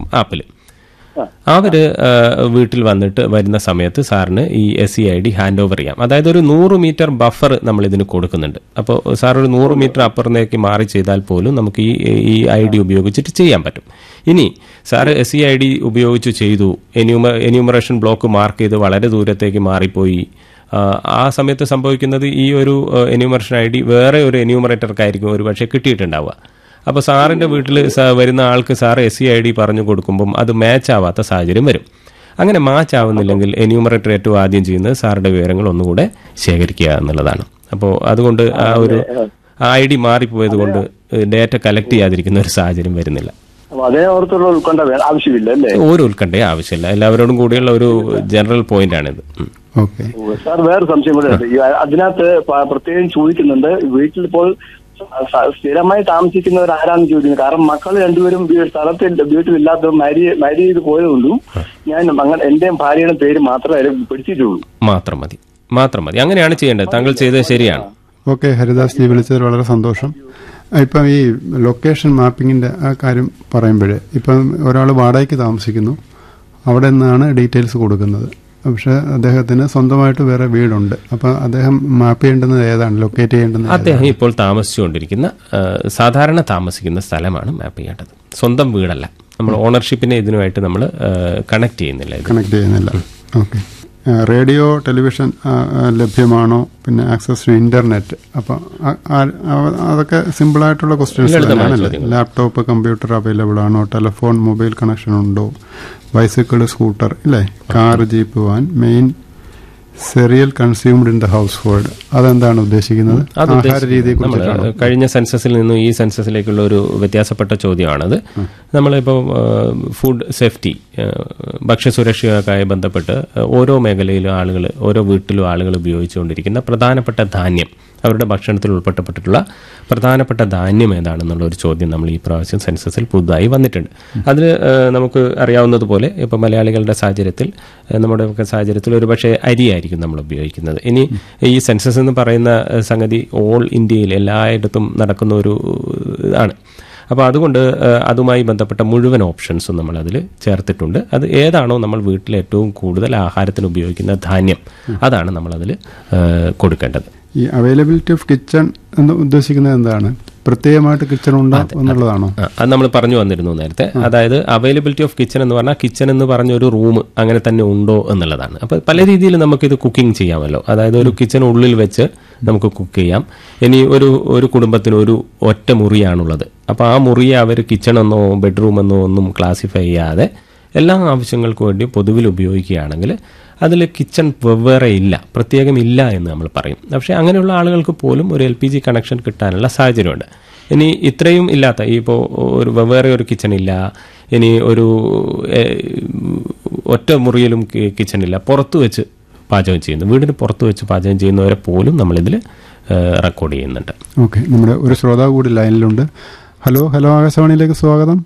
ആപ്പിൽ അവര് ആ, വീട്ടിൽ വന്നിട്ട് വരുന്ന സമയത്ത് സാറിന് ഈ S C I D hand over ചെയ്യാം അതായത് ഒരു നൂറ് മീറ്റർ ബഫർ നമ്മൾ ഇതിന് കൊടുക്കുന്നുണ്ട് അപ്പോൾ സാർ ഒരു നൂറ് മീറ്റർ അപ്പുറത്തേക്ക് മാറി ചെയ്താൽ പോലും നമുക്ക് ഈ ഈ ഐ ഡി ഉപയോഗിച്ചിട്ട് ചെയ്യാൻ പറ്റും ഇനി സാറ് എസ് സി ഐ ഡി ഉപയോഗിച്ച് ചെയ്തു എന്യൂമ എന്യൂമറേഷൻ ബ്ലോക്ക് മാർക്ക് ചെയ്ത് വളരെ ദൂരത്തേക്ക് മാറിപ്പോയി ആ, ആ സമയത്ത് സംഭവിക്കുന്നത് ഈ ഒരു എന്യൂമറേഷൻ ഐ ഡി വേറെ ഒരു എന്യൂമറേറ്റർക്കായിരിക്കും ഒരു പക്ഷേ കിട്ടിയിട്ടുണ്ടാവുക അപ്പോൾ സാറിന്റെ വീട്ടിൽ വരുന്ന ആൾക്ക് sir S C I D പറഞ്ഞു കൊടുക്കുമ്പം അത് മാച്ച് ആവാത്ത സാഹചര്യം വരും അങ്ങനെ മാച്ച് ആവുന്നില്ലെങ്കിൽ എന്യൂമറേറ്റർ ഏറ്റവും ആദ്യം ചെയ്യുന്നത് സാറിന്റെ വിവരങ്ങൾ ഒന്നുകൂടെ ശേഖരിക്കുക എന്നുള്ളതാണ് അപ്പോൾ അതുകൊണ്ട് ആ ഒരു ഐ ഡി മാറിപ്പോയത് കൊണ്ട് ഡേറ്റ കളക്ട് ചെയ്യാതിരിക്കുന്ന ഒരു സാഹചര്യം വരുന്നില്ല അപ്പൊ അതേ ഓർത്തുള്ള ഉൾക്കൊണ്ട വേ- ആവശ്യമില്ല അല്ലേ ഒരു ഉത്കണ്ഠയെ ആവശ്യമില്ല എല്ലാവരോടും കൂടിയുള്ള ഒരു ജനറൽ പോയിന്റാണിത് ഉം. ഓക്കെ സാർ വേറെ സംശയം കൂടെ ഉണ്ട് ഈ അതിനകത്ത് പ- പ്രത്യേകം ചോദിക്കുന്നുണ്ട് വീട്ടിൽ ഇപ്പോൾ സ- സ്ഥിരമായി താമസിക്കുന്നവർ ആരാണെന്ന് ചോദിക്കുന്നത് കാരണം മക്കൾ രണ്ടുപേരും വീ- സ്ഥലത്തിൽ വീട്ടിലില്ലാത്ത മാരി മാരി ചെയ്ത് പോയതുകൊണ്ടും ഞാൻ അങ്ങനെ എന്റെയും ഭാര്യയുടെ പേര് മാത്രമേ അതിൽ പിടിച്ചിട്ടുള്ളൂ മാത്രം മതി മാത്രം മതി അങ്ങനെയാണ് ചെയ്യേണ്ടത് താങ്കൾ ചെയ്തത് ശരിയാണ് ഓക്കെ ഹരിദാസ് ജി വിളിച്ചതിൽ വളരെ സന്തോഷം ഇപ്പം ഈ ലൊക്കേഷൻ മാപ്പിങ്ങിന്റെ ആ കാര്യം പറയുമ്പോഴേ ഇപ്പം ഒരാൾ വാടകയ്ക്ക് താമസിക്കുന്നു അവിടെ നിന്നാണ് ഡീറ്റെയിൽസ് കൊടുക്കുന്നത് പക്ഷെ അദ്ദേഹത്തിന് സ്വന്തമായിട്ട് വേറെ വീടുണ്ട് അപ്പം അദ്ദേഹം മാപ്പ് ചെയ്യേണ്ടുന്നത് ഏതാണ് ലൊക്കേറ്റ് ചെയ്യേണ്ടുന്നത് അദ്ദേഹം ഇപ്പോൾ താമസിച്ചുകൊണ്ടിരിക്കുന്ന ആ, സാധാരണ താമസിക്കുന്ന സ്ഥലമാണ് മാപ്പ് ചെയ്യേണ്ടത് സ്വന്തം വീടല്ല നമ്മൾ ഓണർഷിപ്പിനെ ഇതിനുമായിട്ട് നമ്മൾ കണക്ട് ചെയ്യുന്നില്ല ഇത് കണക്ട് ചെയ്യുന്നില്ല ഓക്കെ റേഡിയോ ടെലിവിഷൻ ആ, ആ, ലഭ്യമാണോ പിന്നെ ആക്സസ് ടു ഇന്റർനെറ്റ് അപ്പം ആ- ആ- ആ- അതൊക്കെ സിമ്പിൾ ആയിട്ടുള്ള ക്വസ്റ്റ്യൻസ് ലളിതമായ തന്നെയാണല്ലേ ചോദ്യങ്ങൾ. ലാപ്ടോപ്പ് കമ്പ്യൂട്ടർ അവൈലബിൾ ആണോ ടെലിഫോൺ മൊബൈൽ കണക്ഷൻ ഉണ്ടോ ബൈസിക്കിൾ സ്കൂട്ടർ ഇല്ലേ car jeep van main cereal consumed in the household അതെന്താണ് ഉദ്ദേശിക്കുന്നത് അത് ആഹാര രീതിയെ നമ്മൾ കുറിച്ചിട്ടാണോ കഴിഞ്ഞ സെൻസസിൽ നിന്നും ഈ സെൻസസിലേക്കുള്ള ഒരു വ്യത്യാസപ്പെട്ട ചോദ്യമാണത് നമ്മളിപ്പോൾ ഫുഡ് സേഫ്റ്റി ഭക്ഷ്യസുരക്ഷയൊക്കെ ബന്ധപ്പെട്ട് ആ, ഓരോ മേഖലയിലും ആളുകൾ ഓരോ വീട്ടിലും ആളുകൾ ഉപയോഗിച്ചുകൊണ്ടിരിക്കുന്ന പ്രധാനപ്പെട്ട ധാന്യം അവരുടെ ഭക്ഷണത്തിൽ ഉൾപ്പെട്ടപ്പെട്ടിട്ടുള്ള പ്രധാനപ്പെട്ട ധാന്യം ഏതാണെന്നുള്ള ഒരു ചോദ്യം നമ്മൾ ഈ പ്രാവശ്യം സെൻസസിൽ പുതുതായി വന്നിട്ടുണ്ട് അതിൽ നമുക്ക് അറിയാവുന്നതുപോലെ ഇപ്പോൾ മലയാളികളുടെ സാഹചര്യത്തിൽ ആ, നമ്മുടെ ഒക്കെ സാഹചര്യത്തിൽ ഒരുപക്ഷെ അരിയായിരിക്കും നമ്മൾ ഉപയോഗിക്കുന്നത് ഇനി ഈ സെൻസസ് എന്ന് പറയുന്ന ആ, സംഗതി ഓൾ ഇന്ത്യയിൽ എല്ലായിടത്തും നടക്കുന്ന ഒരു ആണ് അപ്പോൾ അതുകൊണ്ട് ആ, അതുമായി ബന്ധപ്പെട്ട മുഴുവൻ ഓപ്ഷൻസും നമ്മൾ അതിൽ ചേർത്തിട്ടുണ്ട് അത് ഏതാണോ നമ്മൾ വീട്ടിൽ ഏറ്റവും കൂടുതൽ ആഹാരത്തിന് ഉപയോഗിക്കുന്ന ധാന്യം അതാണ് നമ്മളതിൽ കൊടുക്കേണ്ടത് ഈ അവൈലബിലിറ്റി ഓഫ് കിച്ചൺ എന്ന് ഉദ്ദേശിക്കുന്നത് എന്താണ് പ്രത്യേകമായിട്ട് കിച്ചൺ ഉണ്ടോ എന്നുള്ളതാണോ ആ, അത് നമ്മൾ പറഞ്ഞു വന്നിരുന്നു നേരത്തെ അതായത് അവൈലബിലിറ്റി ഓഫ് കിച്ചൺ എന്ന് പറഞ്ഞാൽ കിച്ചൺ എന്ന് പറഞ്ഞ ഒരു റൂം അങ്ങനെ തന്നെ ഉണ്ടോ എന്നുള്ളതാണ് അപ്പോൾ പല രീതിയിൽ നമുക്കിത് കുക്കിംഗ് ചെയ്യാമല്ലോ അതായത് ഒരു കിച്ചൺ ഉള്ളിൽ വെച്ച് നമുക്ക് കുക്ക് ചെയ്യാം ഇനി ഒരു ഒരു കുടുംബത്തിന് ഒരു ഒറ്റ മുറിയാണുള്ളത് അപ്പോൾ ആ മുറിയെ അവർ കിച്ചണെന്നോ ബെഡ്റൂമെന്നോ ഒന്നും ക്ലാസിഫൈ ചെയ്യാതെ എല്ലാ ആവശ്യങ്ങൾക്കും വേണ്ടി പൊതുവിൽ ഉപയോഗിക്കുകയാണെങ്കിൽ അതിൽ കിച്ചൺ വെവ്വേറെ ഇല്ല പ്രത്യേകം ഇല്ല എന്ന് നമ്മൾ പറയും പക്ഷേ അങ്ങനെയുള്ള ആളുകൾക്ക് പോലും ഒരു എൽ പി ജി കണക്ഷൻ കിട്ടാനുള്ള സാഹചര്യമുണ്ട് ഇനി ഇത്രയും ഇല്ലാത്ത ഈ ഇപ്പോൾ ഒരു വെവ്വേറെ ഒരു കിച്ചൺ ഇല്ല ഇനി ഒരു ഏഹ്, ഒറ്റ മുറിയിലും കി- കിച്ചൺ ഇല്ല പുറത്ത് വെച്ച് പാചകം ചെയ്യുന്നു വീടിന് പുറത്ത് വെച്ച് പാചകം ചെയ്യുന്നവരെ പോലും നമ്മളിതിൽ റെക്കോർഡ് ചെയ്യുന്നുണ്ട് ഓക്കെ നമ്മുടെ ഒരു ശ്രോതാവ് കൂടി ലൈനിലുണ്ട് ഹലോ ഹലോ ആകാശവാണിയിലേക്ക് സ്വാഗതം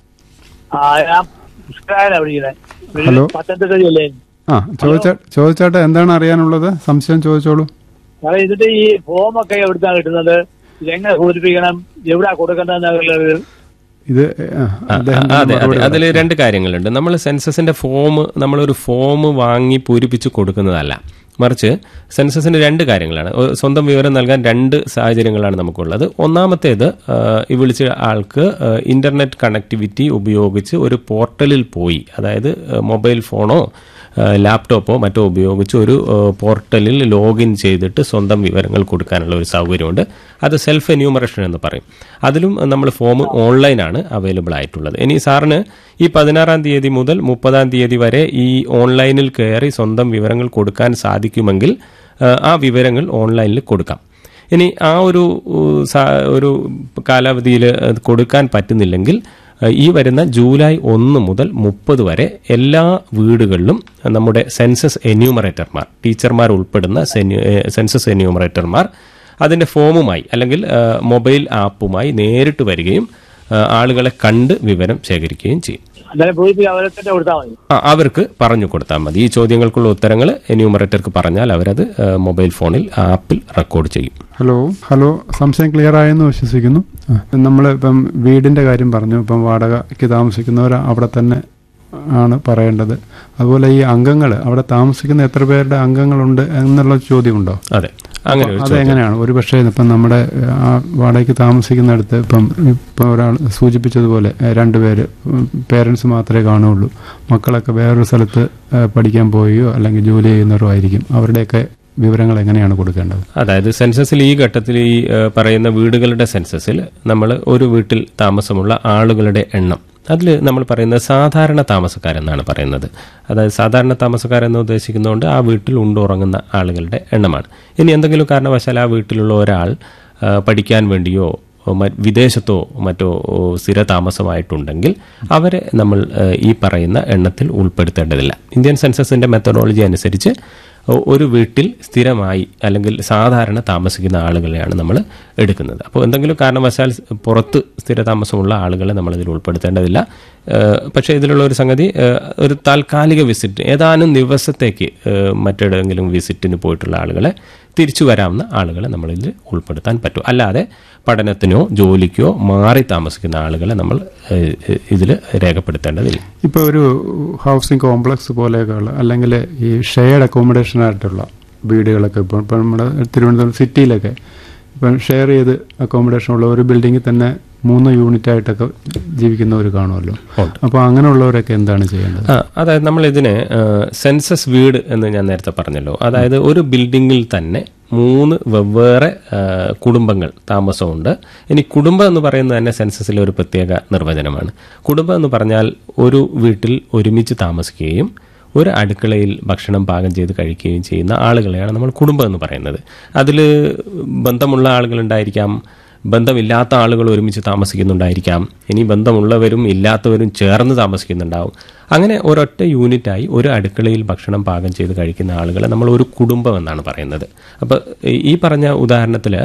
ആ ഞാൻ പുഷ്കരാണ് വിളിക്കുന്നത് ഹലോ. പത്തനംതിട്ട ജില്ലയിൽ ആ ചോദിച്ച ചോദിച്ചാട്ടെ എന്താണ് അറിയാനുള്ളത് സംശയം ചോദിച്ചോളൂ സാറേ ഇതിന്റെ ഈ ഫോമൊക്കെ എവിടുന്നാണ് കിട്ടുന്നത് ഇതെങ്ങനെ പൂരിപ്പിക്കണം എവിടാ കൊടുക്കേണ്ടതെന്നുള്ളത് ഇത് ആ, അദ്ദേഹം ആ, അതെ അതെ മറുപടി അതിൽ രണ്ട് കാര്യങ്ങളുണ്ട് നമ്മൾ സെൻസസിന്റെ ഫോം നമ്മളൊരു ഫോം വാങ്ങി പൂരിപ്പിച്ച് കൊടുക്കുന്നതല്ല മറിച്ച് സെൻസസിന് രണ്ട് കാര്യങ്ങളാണ് ഒ- സ്വന്തം വിവരം നൽകാൻ രണ്ട് സാഹചര്യങ്ങളാണ് നമുക്കുള്ളത് ഒന്നാമത്തേത് ആ, ഈ വിളിച്ച ആൾക്ക് ആ, ഇന്റർനെറ്റ് കണക്ടിവിറ്റി ഉപയോഗിച്ച് ഒരു പോർട്ടലിൽ പോയി അതായത് ആ, മൊബൈൽ ഫോണോ ആ, ലാപ്ടോപ്പോ മറ്റോ ഉപയോഗിച്ച് ഒരു ആ, പോർട്ടലിൽ ലോഗിൻ ചെയ്തിട്ട് സ്വന്തം വിവരങ്ങൾ കൊടുക്കാനുള്ള ഒരു സൗകര്യമുണ്ട് അത് സെൽഫ് എന്യൂമറേഷൻ എന്ന് പറയും അതിലും നമ്മൾ ഫോം ഓൺലൈനാണ് അവൈലബിൾ ആയിട്ടുള്ളത് ഇനി സാറിന് ഈ പതിനാറാം തീയതി മുതൽ മുപ്പതാം തീയതി വരെ ഈ ഓൺലൈനിൽ കയറി സ്വന്തം വിവരങ്ങൾ കൊടുക്കാൻ സാധിക്കുമെങ്കിൽ ആ, ആ വിവരങ്ങൾ ഓൺലൈനിൽ കൊടുക്കാം ഇനി ആ ഒരു ഉ, സാ- ഒരു കാലാവധിയിൽ അത് കൊടുക്കാൻ പറ്റുന്നില്ലെങ്കിൽ ആ, ഈ വരുന്ന ജൂലൈ ഒന്ന് മുതൽ മുപ്പത് വരെ എല്ലാ വീടുകളിലും നമ്മുടെ സെൻസസ് എന്യൂമറേറ്റർമാർ ടീച്ചർമാർ ഉൾപ്പെടുന്ന സെന്യു- ഏ, സെൻസസ് എന്യൂമറേറ്റർമാർ അതിന്റെ ഫോമുമായി അല്ലെങ്കിൽ ആ, മൊബൈൽ ആപ്പുമായി നേരിട്ട് വരികയും ആ, ആളുകളെ കണ്ട് വിവരം ശേഖരിക്കുകയും ചെയ്യും അന്നേരം പൂരിപ്പിക്കാൻ അവരെ തന്നെ കൊടുത്താൽ മതി ആ, അവർക്ക് പറഞ്ഞു കൊടുത്താൽ മതി ഈ ചോദ്യങ്ങൾക്കുള്ള ഉത്തരങ്ങൾ എന്യൂമറേറ്റർക്ക് പറഞ്ഞാൽ അവരത് ആ, മൊബൈൽ ഫോണിൽ ആപ്പിൽ റെക്കോർഡ് ചെയ്യും ഹലോ ഹലോ സംശയം ക്ലിയർ ആയെന്ന് വിശ്വസിക്കുന്നു നമ്മൾ ഇപ്പം വീടിന്റെ കാര്യം പറഞ്ഞു ഇപ്പം വാടകയ്ക്ക് താമസിക്കുന്നവർ അവിടെ തന്നെ ആണ് പറയേണ്ടത് അതുപോലെ ഈ അംഗങ്ങൾ അവിടെ താമസിക്കുന്ന എത്ര പേരുടെ അംഗങ്ങളുണ്ട് എന്നുള്ള ചോദ്യമുണ്ടോ അതെ അങ്ങനെ ഒരു അത് ചോദ്യം എങ്ങനെയാണ് ഒരു പക്ഷേ ഇപ്പം നമ്മുടെ ഏഹ്, ആ വാടകയ്ക്ക് താമസിക്കുന്നിടത്ത് ഇപ്പം ഇപ്പം ഒരാൾ സൂചിപ്പിച്ചതുപോലെ ഏഹ്, രണ്ടുപേര് പേരൻസ് മാത്രമേ കാണുള്ളൂ മക്കളൊക്കെ വേറൊരു സ്ഥലത്ത് ഏഹ്, പഠിക്കാൻ പോവുകയോ അല്ലെങ്കിൽ ജോലി ചെയ്യുന്നവരോ ആയിരിക്കും അവരുടെയൊക്കെ വിവരങ്ങൾ എങ്ങനെയാണ് കൊടുക്കേണ്ടത് അതായത് സെൻസസിൽ ഈ ഘട്ടത്തിൽ ഈ ഏ, പറയുന്ന വീടുകളുടെ സെൻസസിൽ നമ്മൾ ഒരു വീട്ടിൽ താമസമുള്ള ആളുകളുടെ എണ്ണം അതിൽ നമ്മൾ പറയുന്നത് സാധാരണ താമസക്കാരെന്നാണ് പറയുന്നത് അതായത് സാധാരണ താമസക്കാരെന്ന് ഉദ്ദേശിക്കുന്നതുകൊണ്ട് ആ വീട്ടിൽ ഉണ്ടുറങ്ങുന്ന ആളുകളുടെ എണ്ണമാണ് ഇനി എന്തെങ്കിലും കാരണവശാൽ ആ വീട്ടിലുള്ള ഒരാൾ ആ, പഠിക്കാൻ വേണ്ടിയോ മ- വിദേശത്തോ മറ്റോ ഓ, സ്ഥിര താമസമായിട്ടുണ്ടെങ്കിൽ അവരെ നമ്മൾ ഏ, ഈ പറയുന്ന എണ്ണത്തിൽ ഉൾപ്പെടുത്തേണ്ടതില്ല ഇന്ത്യൻ സെൻസസിന്റെ മെത്തഡോളജി അനുസരിച്ച് ഒ- ഒരു വീട്ടിൽ സ്ഥിരമായി അല്ലെങ്കിൽ സാധാരണ താമസിക്കുന്ന ആളുകളെയാണ് നമ്മൾ എടുക്കുന്നത് അപ്പോൾ എന്തെങ്കിലും കാരണവശാൽ സ് പുറത്ത് സ്ഥിര താമസമുള്ള ആളുകളെ നമ്മൾ ഇതിൽ ഉൾപ്പെടുത്തേണ്ടതില്ല ഏഹ് പക്ഷേ ഇതിലുള്ള ഒരു സംഗതി ഏഹ് ഒരു താൽക്കാലിക വിസിറ്റ് ഏതാനും ദിവസത്തേക്ക് ഏഹ് മറ്റെവിടെയെങ്കിലും വിസിറ്റിന് പോയിട്ടുള്ള ആളുകളെ തിരിച്ചു വരാവുന്ന ആളുകളെ നമ്മളിതിൽ ഉൾപ്പെടുത്താൻ പറ്റും അല്ലാതെ പഠനത്തിനോ ജോലിക്കോ മാറി താമസിക്കുന്ന ആളുകളെ നമ്മൾ ഇതിൽ രേഖപ്പെടുത്തേണ്ടതില്ല ഇപ്പോൾ ഒരു ഹൗസിംഗ് കോംപ്ലക്സ് പോലെയൊക്കെയുള്ള അല്ലെങ്കിൽ ഈ ഷെയർഡ് അക്കോമഡേഷൻ ആയിട്ടുള്ള വീടുകളൊക്കെ ഇപ്പോൾ ഇപ്പം നമ്മുടെ തിരുവനന്തപുരം സിറ്റിയിലൊക്കെ ഇപ്പം ഷെയർ ചെയ്ത് അക്കോമഡേഷൻ ഉള്ള ഒരു ബിൽഡിങ്ങിൽ തന്നെ മൂന്ന് യൂണിറ്റ് ആയിട്ടൊക്കെ ജീവിക്കുന്നവർ കാണുമല്ലോ ഉണ്ട്. അപ്പോൾ അങ്ങനെയുള്ളവരൊക്കെ എന്താണ് ചെയ്യേണ്ടത് ആ അതായത് നമ്മൾ ഇതിന് സെൻസസ് വീട് എന്ന് ഞാൻ നേരത്തെ പറഞ്ഞല്ലോ അതായത് ഒരു ബിൽഡിങ്ങിൽ തന്നെ മൂന്ന് വെവ്വേറെ ആ, കുടുംബങ്ങൾ താമസമുണ്ട് ഇനി കുടുംബം എന്ന് പറയുന്നത് തന്നെ സെൻസസിലെ ഒരു പ്രത്യേക നിർവചനമാണ് കുടുംബം എന്ന് പറഞ്ഞാൽ ഒരു വീട്ടിൽ ഒരുമിച്ച് താമസിക്കുകയും ഒരു അടുക്കളയിൽ ഭക്ഷണം പാകം ചെയ്ത് കഴിക്കുകയും ചെയ്യുന്ന ആളുകളെയാണ് നമ്മൾ കുടുംബം എന്ന് പറയുന്നത് അതിൽ ബന്ധമുള്ള ആളുകളുണ്ടായിരിക്കാം ബന്ധമില്ലാത്ത ആളുകൾ ഒരുമിച്ച് താമസിക്കുന്നുണ്ടായിരിക്കാം ഇനി ബന്ധമുള്ളവരും ഇല്ലാത്തവരും ചേർന്ന് താമസിക്കുന്നുണ്ടാവും അങ്ങനെ ഒരൊറ്റ യൂണിറ്റായി ഒരു അടുക്കളയിൽ ഭക്ഷണം പാകം ചെയ്ത് കഴിക്കുന്ന ആളുകളെ നമ്മൾ ഒരു കുടുംബം എന്നാണ് പറയുന്നത് അപ്പോൾ ഈ പറഞ്ഞ ഉദാഹരണത്തിൽ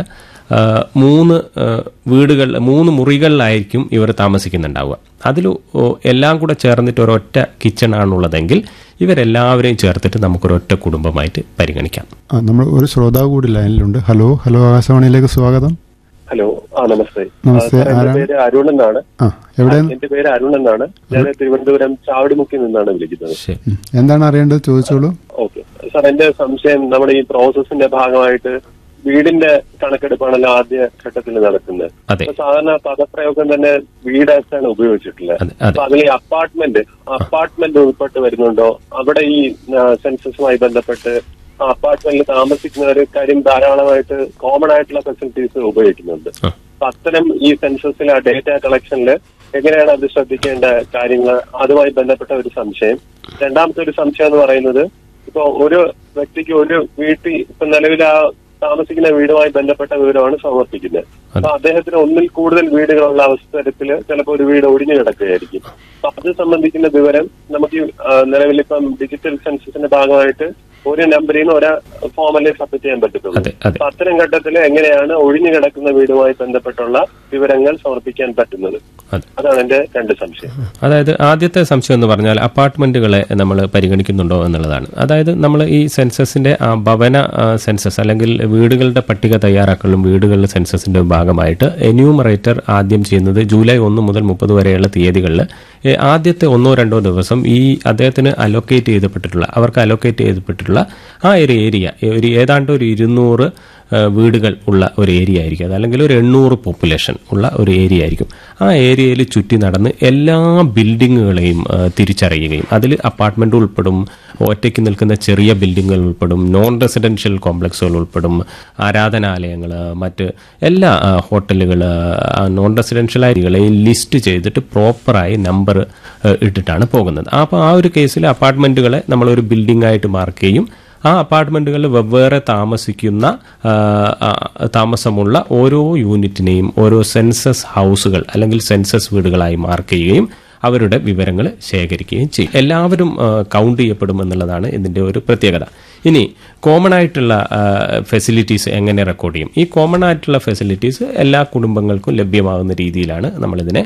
മൂന്ന് ആ, വീടുകൾ മൂന്ന് മുറികളിലായിരിക്കും ഇവർ താമസിക്കുന്നുണ്ടാവുക അതിൽ എല്ലാം കൂടെ ചേർന്നിട്ട് ഒരൊറ്റ കിച്ചൺ ആണുള്ളതെങ്കിൽ ഇവരെല്ലാവരെയും ചേർത്തിട്ട് നമുക്കൊരൊറ്റ കുടുംബമായിട്ട് പരിഗണിക്കാം ആ, നമ്മൾ ഒരു ശ്രോതാവ് കൂടി ലൈനിലുണ്ട് ഹലോ ഹലോ ആകാശവാണിയിലേക്ക് സ്വാഗതം ഹലോ ആ നമസ്തേ നമസ്തേ, ആ, സാർ, എന്റെ ആരാണ്? പേര് അരുൺ എന്നാണ് ആ എവിടെ എന്റെ പേര് അരുൺ എന്നാണ് ഞാൻ തിരുവനന്തപുരം ചാവടിമുക്കിൽ നിന്നാണ് വിളിക്കുന്നത് ശരി ഉം. എന്താണ് അറിയേണ്ടത് ചോദിച്ചോളൂ ഓക്കെ സാർ എന്റെ സംശയം നമ്മുടെ ഈ പ്രോസസ്സിന്റെ ഭാഗമായിട്ട് വീടിന്റെ കണക്കെടുപ്പാണല്ലോ ആദ്യ ഘട്ടത്തിൽ നടക്കുന്നത് അതെ അപ്പൊ സാധാരണ പദപ്രയോഗം തന്നെ വീടായിട്ടാണ് ഉപയോഗിച്ചിട്ടുള്ളത് അതെ അതെ അപ്പൊ അതിൽ ഈ അപ്പാർട്ട്മെന്റ് അപ്പാർട്ട്മെന്റ് ഉൾപ്പെട്ട് വരുന്നുണ്ടോ അവിടെ ഈ ആ, സെൻസസുമായി ബന്ധപ്പെട്ട് ആ അപ്പാർട്ട്മെന്റിൽ താമസിക്കുന്നവർ കാര്യം ധാരാളമായിട്ട് കോമൺ ആയിട്ടുള്ള ഫെസിലിറ്റീസ് ഉപയോഗിക്കുന്നുണ്ട് ആ. അപ്പൊ അത്തരം ഈ സെൻസസിലെ ആ ഡേറ്റ കളക്ഷനിൽ എങ്ങനെയാണ് അത് ശ്രദ്ധിക്കേണ്ട കാര്യങ്ങൾ അതുമായി ബന്ധപ്പെട്ട ഒരു സംശയം രണ്ടാമത്തെ ഒരു സംശയം എന്ന് പറയുന്നത് ഇപ്പൊ ഒരു വ്യക്തിക്ക് ഒരു വീട്ടിൽ ഇപ്പൊ നിലവിൽ ആ താമസിക്കുന്ന വീടുമായി ബന്ധപ്പെട്ട വിവരമാണ് സമർപ്പിക്കുന്നത് അപ്പൊ അദ്ദേഹത്തിന് ഒന്നിൽ കൂടുതൽ വീടുകളുള്ള അവസരത്തിൽ ചിലപ്പോൾ ഒരു വീട് ഒഴിഞ്ഞു കിടക്കുകയായിരിക്കും അപ്പൊ അത് സംബന്ധിക്കുന്ന വിവരം നമുക്ക് ഈ, ആ, നിലവിലിപ്പം ഡിജിറ്റൽ സെൻസസിന്റെ ഭാഗമായിട്ട് ഒരു നമ്പറിൽ നിന്ന് ഒരു ഫോമല്ലേ സബ്മിറ്റ് ചെയ്യാൻ പറ്റത്തുള്ളൂ അതെ അതെ അപ്പൊ അത്തരം ഘട്ടത്തിൽ എങ്ങനെയാണ് ഒഴിഞ്ഞു കിടക്കുന്ന വീടുമായി ബന്ധപ്പെട്ടുള്ള വിവരങ്ങൾ സമർപ്പിക്കാൻ പറ്റുന്നത് അതെ അതാണ് എന്റെ രണ്ട് സംശയം അതായത് ആദ്യത്തെ സംശയം എന്ന് പറഞ്ഞാൽ അപ്പാർട്ട്മെന്റുകളെ നമ്മൾ പരിഗണിക്കുന്നുണ്ടോ എന്നുള്ളതാണ് അതായത് നമ്മൾ ഈ സെൻസസിന്റെ ആ ഭവന ആ, സെൻസസ് അല്ലെങ്കിൽ വീടുകളുടെ പട്ടിക തയ്യാറാക്കലും വീടുകളുടെ സെൻസസിന്റെ ഭാഗമായിട്ട് എന്യൂമറേറ്റർ ആദ്യം ചെയ്യുന്നത് ജൂലൈ ഒന്ന് മുതൽ മുപ്പത് വരെയുള്ള തീയതികളിൽ ഏ, ആദ്യത്തെ ഒന്നോ രണ്ടോ ദിവസം ഈ അദ്ദേഹത്തിന് അലോക്കേറ്റ് ചെയ്തപ്പെട്ടിട്ടുള്ള അവർക്ക് അലോക്കേറ്റ് ചെയ്തപ്പെട്ടിട്ടുള്ള ആ ഒരു ഏരിയ ഒരു ഏതാണ്ട് ഒരു ഇരുന്നൂറ് ആ, വീടുകൾ ഉള്ള ഒരു ഏരിയ ആയിരിക്കും അത് അല്ലെങ്കിൽ ഒരു എണ്ണൂറ് പോപ്പുലേഷൻ ഉള്ള ഒരു ഏരിയ ആയിരിക്കും ആ ഏരിയയിൽ ചുറ്റി നടന്ന് എല്ലാ ബിൽഡിങ്ങുകളെയും ആ, തിരിച്ചറിയുകയും അതിൽ അപ്പാർട്ട്മെന്റ് ഉൾപ്പെടും ഒറ്റയ്ക്ക് നിൽക്കുന്ന ചെറിയ ബിൽഡിങ്ങുകൾ ഉൾപ്പെടും നോൺ റെസിഡൻഷ്യൽ കോംപ്ലക്സുകൾ ഉൾപ്പെടും ആരാധനാലയങ്ങൾ മറ്റ് എല്ലാ ഹോട്ടലുകൾ നോൺ റെസിഡൻഷ്യൽ ഏരിയകളെയും ലിസ്റ്റ് ചെയ്തിട്ട് പ്രോപ്പറായി നമ്പർ ഇട്ടിട്ടാണ് പോകുന്നത് അപ്പോൾ ആ ഒരു കേസിൽ അപ്പാർട്ട്മെന്റുകളെ നമ്മളൊരു ബിൽഡിംഗ് ആയിട്ട് മാർക്ക് ചെയ്യും ആ അപ്പാർട്ട്മെന്റുകളിൽ വെവ്വേറെ താമസിക്കുന്ന ആ, ആ, താമസമുള്ള ഓരോ യൂണിറ്റിനെയും ഓരോ സെൻസസ് ഹൗസുകൾ അല്ലെങ്കിൽ സെൻസസ് വീടുകളായി മാർക്ക് ചെയ്യുകയും അവരുടെ വിവരങ്ങൾ ശേഖരിക്കുകയും ചെയ്യും എല്ലാവരും ആ, കൗണ്ട് ചെയ്യപ്പെടും എന്നുള്ളതാണ് ഇതിന്റെ ഒരു പ്രത്യേകത ഇനി കോമൺ ആയിട്ടുള്ള ഫെസിലിറ്റീസ് എങ്ങനെ റെക്കോർഡ് ചെയ്യും ഈ കോമൺ ആയിട്ടുള്ള ഫെസിലിറ്റീസ് എല്ലാ കുടുംബങ്ങൾക്കും ലഭ്യമാകുന്ന രീതിയിലാണ് നമ്മളിതിനെ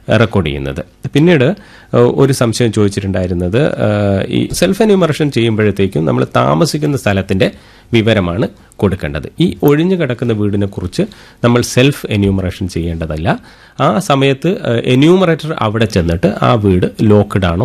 റെക്കോർഡ് ചെയ്യുന്നത് പിന്നീട് ഏഹ്, ഒരു സംശയം ചോദിച്ചിട്ടുണ്ടായിരുന്നത് ഏഹ്, ഈ സെൽഫ് എന്യൂമറേഷൻ ചെയ്യുമ്പോഴത്തേക്കും നമ്മൾ താമസിക്കുന്ന സ്ഥലത്തിന്റെ വിവരമാണ് കൊടുക്കേണ്ടത് ഈ ഒഴിഞ്ഞു കിടക്കുന്ന വീടിനെ കുറിച്ച് നമ്മൾ സെൽഫ് എന്യൂമറേഷൻ ചെയ്യേണ്ടതല്ല ആ സമയത്ത് എന്യൂമറേറ്റർ അവിടെ ചെന്നിട്ട് ആ വീട് ലോക്ക്ഡ് ആണോ